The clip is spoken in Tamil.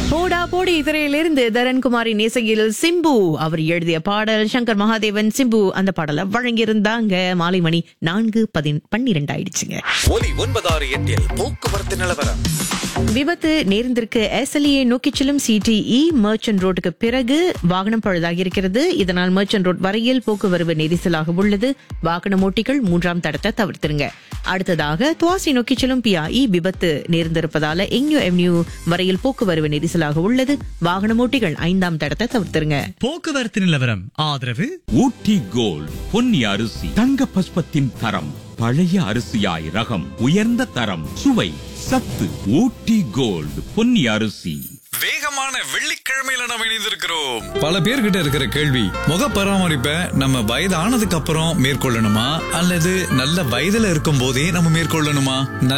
போடா போடி திரையிலிருந்து தரன்குமாரின் இசையில் சிம்பு அவர் எழுதிய பாடல் சங்கர் மகாதேவன் சிம்பு அந்த பாடலை வழங்கியிருந்தாங்க மாலை மணி நான்கு பதின் பன்னிரெண்டு ஆயிடுச்சுங்க ஒலி ஒன்பதாறு எட்டில் போக்குவரத்து நிலவரம் விபத்து நேர்ந்திருக்கு எஸ்எல்ஏ நோக்கிச் செல்லும் சிடிஇ மர்ச்சன்ட் ரோட்டுக்கு பிறகு வாகனம் பழுதாகி இருக்கிறது இதனால் மர்ச்சன்ட் ரோட் வரையில் போக்குவரவு நெரிசலாக உள்ளது வாகன ஓட்டிகள் மூன்றாம் தடத்தை தவிர்த்திருங்க அடுத்ததாக துவாசி நோக்கிச் செல்லும் பிஐ விபத்து நேர்ந்திருப்பதால எங்யூ எம்யூ வரையில் போக்குவரவு நெரிசலாக உள்ளது வாகன ஓட்டிகள் ஐந்தாம் தடத்தை தவிர்த்திருங்க போக்குவரத்து நிலவரம் ஆதரவு ஊட்டி கோல்ட் பொன்னி அரிசி தங்க பஸ்பத்தின் தரம் பழைய அரிசியாய் ரகம் உயர்ந்த தரம் சுவை சத்து ஊட்டி கோல்ட் பொன்னி அரிசி வேகமான வெள்ளிக்கிழமையில நம்ம இணைந்திருக்கிறோம் பல பேர்கிட்ட இருக்கிற கேள்வி முக பராமரிப்பை நம்ம வயது ஆனதுக்கு அப்புறம் மேற்கொள்ளணுமா அல்லது நல்ல வயதுல இருக்கும் போதே நம்ம மேற்கொள்ளணுமா